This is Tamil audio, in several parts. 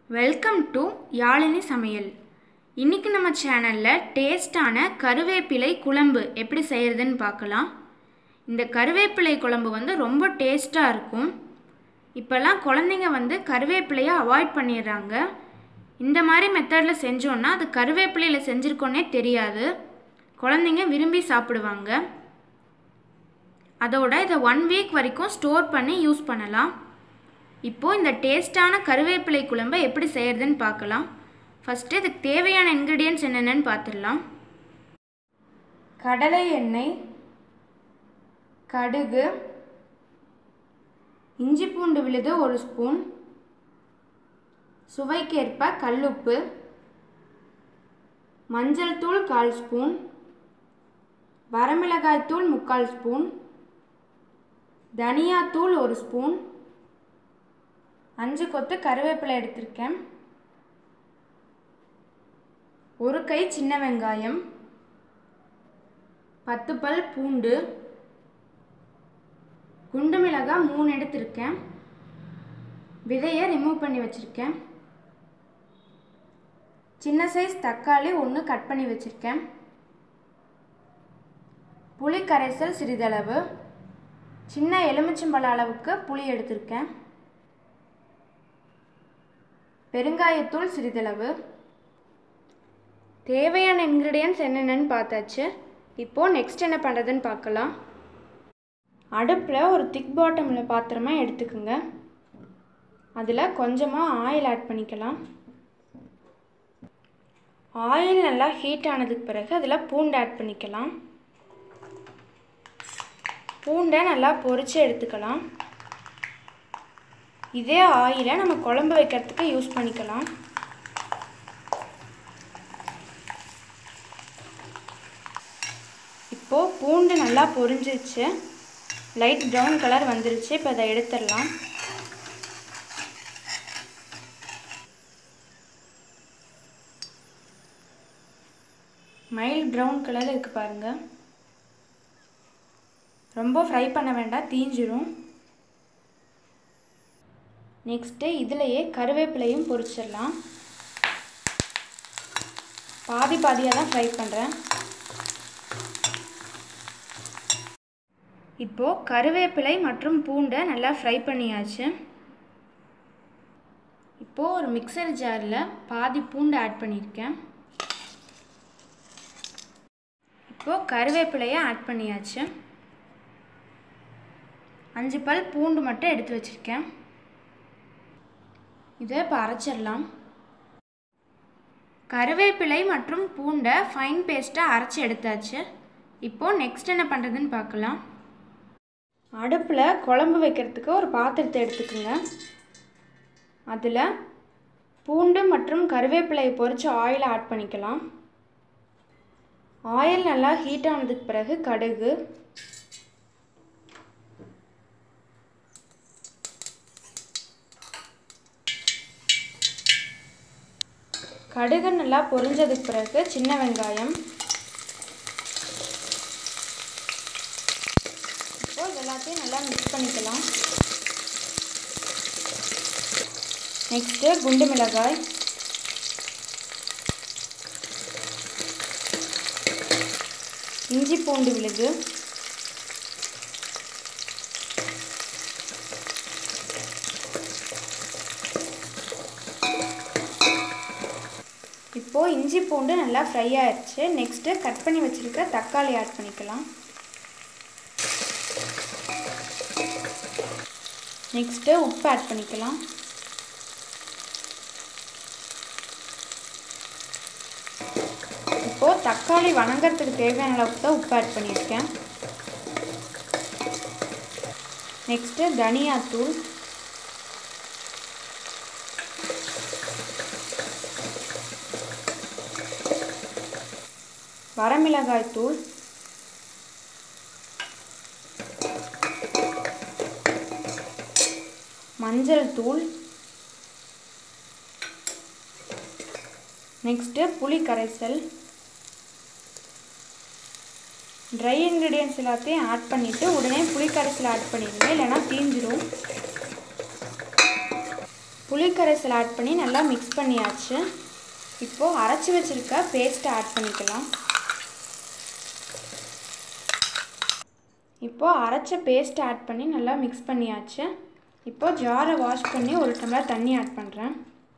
வெல்கம் டு யாழினி சமையல் இன்றைக்கி நம்ம சேனலில் டேஸ்டான கருவேப்பிலை குழம்பு எப்படி செய்கிறதுன்னு பார்க்கலாம் இந்த கருவேப்பிலை குழம்பு வந்து ரொம்ப டேஸ்ட்டாக இருக்கும் இப்போல்லாம் குழந்தைங்க வந்து கருவேப்பிலையை அவாய்ட் பண்ணிடுறாங்க இந்த மாதிரி மெத்தடில் செஞ்சோன்னா அது கருவேப்பிலையில் செஞ்சுருக்கோன்னே தெரியாது குழந்தைங்க விரும்பி சாப்பிடுவாங்க அதோட இதை ஒன் வீக் வரைக்கும் ஸ்டோர் பண்ணி யூஸ் பண்ணலாம் இப்போது இந்த டேஸ்டான கருவேப்பிலை குழம்பை எப்படி செய்கிறதுன்னு பார்க்கலாம் ஃபஸ்ட்டு இதுக்கு தேவையான இன்க்ரீடியன்ட்ஸ் என்னென்னு பார்த்துடலாம் கடலை எண்ணெய் கடுகு இஞ்சி பூண்டு விழுது ஒரு ஸ்பூன் சுவைக்கேற்ப கல்லுப்பு மஞ்சள் தூள் கால் ஸ்பூன் வரமிளகாய் தூள் முக்கால் ஸ்பூன் தனியாத்தூள் ஒரு ஸ்பூன் அஞ்சு கொத்து கருவேப்பிலை எடுத்திருக்கேன் ஒரு கை சின்ன வெங்காயம் பத்து பல் பூண்டு குண்டு மிளகாய் மூணு எடுத்திருக்கேன் விதையை ரிமூவ் பண்ணி வச்சுருக்கேன் சின்ன சைஸ் தக்காளி ஒன்று கட் பண்ணி வச்சுருக்கேன் புளி கரைசல் சிறிதளவு சின்ன எலுமிச்சம்பழ அளவுக்கு புளி எடுத்திருக்கேன் பெருங்காயத்தூள் சிறிதளவு தேவையான இன்க்ரீடியன்ஸ் என்னென்னு பார்த்தாச்சு இப்போது நெக்ஸ்ட் என்ன பண்ணுறதுன்னு பார்க்கலாம் அடுப்பில் ஒரு திக் பாட்டமில் பாத்திரமாக எடுத்துக்கோங்க அதில் கொஞ்சமாக ஆயில் ஆட் பண்ணிக்கலாம் ஆயில் நல்லா ஹீட் ஆனதுக்கு பிறகு அதில் பூண்டு ஆட் பண்ணிக்கலாம் பூண்டை நல்லா பொரித்து எடுத்துக்கலாம் இதே ஆயிலை நம்ம குழம்பு வைக்கிறதுக்கு யூஸ் பண்ணிக்கலாம் இப்போது பூண்டு நல்லா பொரிஞ்சிருச்சு லைட் ப்ரௌன் கலர் வந்துருச்சு இப்போ அதை எடுத்துடலாம் மைல்ட் ப்ரௌன் கலர் இருக்குது பாருங்கள் ரொம்ப ஃப்ரை பண்ண வேண்டாம் தீஞ்சிரும் நெக்ஸ்ட்டு இதிலையே கருவேப்பிலையும் பொரிச்சிடலாம் பாதி பாதியாக தான் ஃப்ரை பண்ணுறேன் இப்போது கருவேப்பிலை மற்றும் பூண்டை நல்லா ஃப்ரை பண்ணியாச்சு இப்போது ஒரு மிக்சர் ஜாரில் பாதி பூண்டு ஆட் பண்ணியிருக்கேன் இப்போது கருவேப்பிலையை ஆட் பண்ணியாச்சு அஞ்சு பல் பூண்டு மட்டும் எடுத்து வச்சுருக்கேன் இதை இப்போ அரைச்சிடலாம் கருவேப்பிலை மற்றும் பூண்டை ஃபைன் பேஸ்ட்டாக அரைச்சி எடுத்தாச்சு இப்போது நெக்ஸ்ட் என்ன பண்ணுறதுன்னு பார்க்கலாம் அடுப்பில் குழம்பு வைக்கிறதுக்கு ஒரு பாத்திரத்தை எடுத்துக்கோங்க அதில் பூண்டு மற்றும் கருவேப்பிலையை பொரித்து ஆயில் ஆட் பண்ணிக்கலாம் ஆயில் நல்லா ஹீட் ஆனதுக்கு பிறகு கடுகு கடுகு நல்லா பொரிஞ்சதுக்கு பிறகு சின்ன வெங்காயம் இப்போ எல்லாத்தையும் நல்லா மிக்ஸ் பண்ணிக்கலாம் நெக்ஸ்ட்டு குண்டு மிளகாய் இஞ்சி பூண்டு விழுது இப்போது இஞ்சி பூண்டு நல்லா ஃப்ரை ஆயிடுச்சு நெக்ஸ்ட்டு கட் பண்ணி வச்சுருக்க தக்காளி ஆட் பண்ணிக்கலாம் நெக்ஸ்ட்டு உப்பு ஆட் பண்ணிக்கலாம் இப்போது தக்காளி வணங்குறதுக்கு தேவையான அளவுக்கு தான் உப்பு ஆட் பண்ணியிருக்கேன் நெக்ஸ்ட்டு தனியாத்தூள் வரமிளகாய் தூள் மஞ்சள் தூள் நெக்ஸ்ட்டு புளி கரைசல் ட்ரை இன்க்ரீடியன்ஸ் எல்லாத்தையும் ஆட் பண்ணிவிட்டு உடனே புளி கரைசல் ஆட் பண்ணிடுங்க இல்லைன்னா தீஞ்சிரும் புளிக்கரைசல் ஆட் பண்ணி நல்லா மிக்ஸ் பண்ணியாச்சு இப்போது அரைச்சி வச்சுருக்க பேஸ்ட்டை ஆட் பண்ணிக்கலாம் இப்போது அரைச்ச பேஸ்ட் ஆட் பண்ணி நல்லா மிக்ஸ் பண்ணியாச்சு இப்போது ஜாரை வாஷ் பண்ணி ஒரு டம்ளர் தண்ணி ஆட் பண்ணுறேன்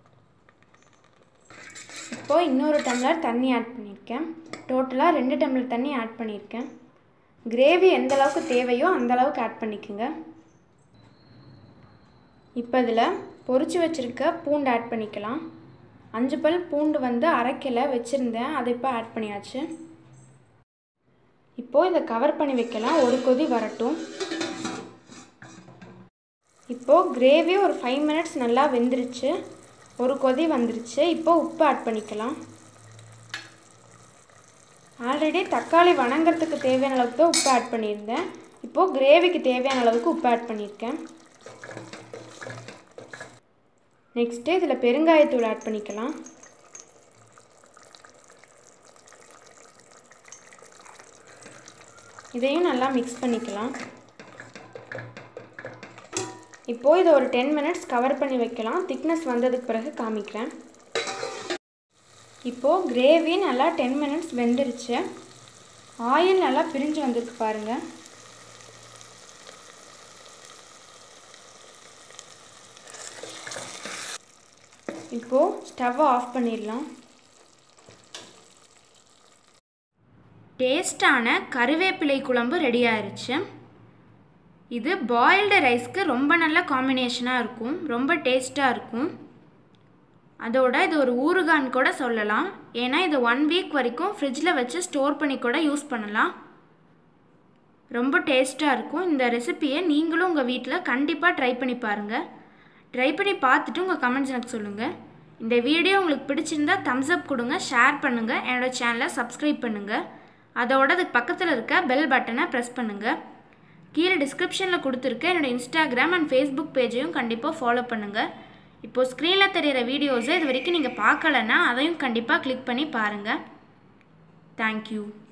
இப்போது இன்னொரு டம்ளர் தண்ணி ஆட் பண்ணியிருக்கேன் டோட்டலாக ரெண்டு டம்ளர் தண்ணி ஆட் பண்ணியிருக்கேன் கிரேவி எந்த அளவுக்கு தேவையோ அந்த அளவுக்கு ஆட் பண்ணிக்கோங்க இப்போ இதில் பொரிச்சு வச்சுருக்க பூண்டு ஆட் பண்ணிக்கலாம் அஞ்சு பல் பூண்டு வந்து அரைக்கலை வச்சுருந்தேன் அதை இப்போ ஆட் பண்ணியாச்சு இப்போது இதை கவர் பண்ணி வைக்கலாம் ஒரு கொதி வரட்டும் இப்போது கிரேவி ஒரு ஃபைவ் மினிட்ஸ் நல்லா வெந்துருச்சு ஒரு கொதி வந்துருச்சு இப்போது உப்பு ஆட் பண்ணிக்கலாம் ஆல்ரெடி தக்காளி வணங்குறதுக்கு தேவையான அளவுக்கு தான் உப்பு ஆட் பண்ணியிருந்தேன் இப்போது கிரேவிக்கு தேவையான அளவுக்கு உப்பு ஆட் பண்ணியிருக்கேன் நெக்ஸ்ட்டு இதில் பெருங்காயத்தூள் ஆட் பண்ணிக்கலாம் இதையும் நல்லா மிக்ஸ் பண்ணிக்கலாம் இப்போது இதை ஒரு டென் மினிட்ஸ் கவர் பண்ணி வைக்கலாம் திக்னஸ் வந்ததுக்கு பிறகு காமிக்கிறேன் இப்போது கிரேவி நல்லா டென் மினிட்ஸ் வெந்துருச்சு ஆயில் நல்லா பிரிஞ்சு வந்திருக்கு பாருங்கள் இப்போது ஸ்டவ்வை ஆஃப் பண்ணிடலாம் டேஸ்டான கருவேப்பிலை குழம்பு ரெடி ஆயிடுச்சு இது பாயில்டு ரைஸ்க்கு ரொம்ப நல்ல காம்பினேஷனாக இருக்கும் ரொம்ப டேஸ்ட்டாக இருக்கும் அதோட இது ஒரு ஊறுகான்னு கூட சொல்லலாம் ஏன்னா இது ஒன் வீக் வரைக்கும் ஃப்ரிட்ஜில் வச்சு ஸ்டோர் பண்ணி கூட யூஸ் பண்ணலாம் ரொம்ப டேஸ்ட்டாக இருக்கும் இந்த ரெசிப்பியை நீங்களும் உங்கள் வீட்டில் கண்டிப்பாக ட்ரை பண்ணி பாருங்கள் ட்ரை பண்ணி பார்த்துட்டு உங்கள் கமெண்ட்ஸ் எனக்கு சொல்லுங்கள் இந்த வீடியோ உங்களுக்கு பிடிச்சிருந்தா தம்ஸ் அப் கொடுங்க ஷேர் பண்ணுங்கள் என்னோடய சேனலை சப்ஸ்கிரைப் பண்ணுங்கள் அதோட அதுக்கு பக்கத்தில் இருக்க பெல் பட்டனை ப்ரெஸ் பண்ணுங்கள் கீழே டிஸ்கிரிப்ஷனில் கொடுத்துருக்க என்னோடய இன்ஸ்டாகிராம் அண்ட் ஃபேஸ்புக் பேஜையும் கண்டிப்பாக ஃபாலோ பண்ணுங்கள் இப்போது ஸ்க்ரீனில் தெரிகிற வீடியோஸை இது வரைக்கும் நீங்கள் பார்க்கலன்னா அதையும் கண்டிப்பாக கிளிக் பண்ணி பாருங்கள் தேங்க்யூ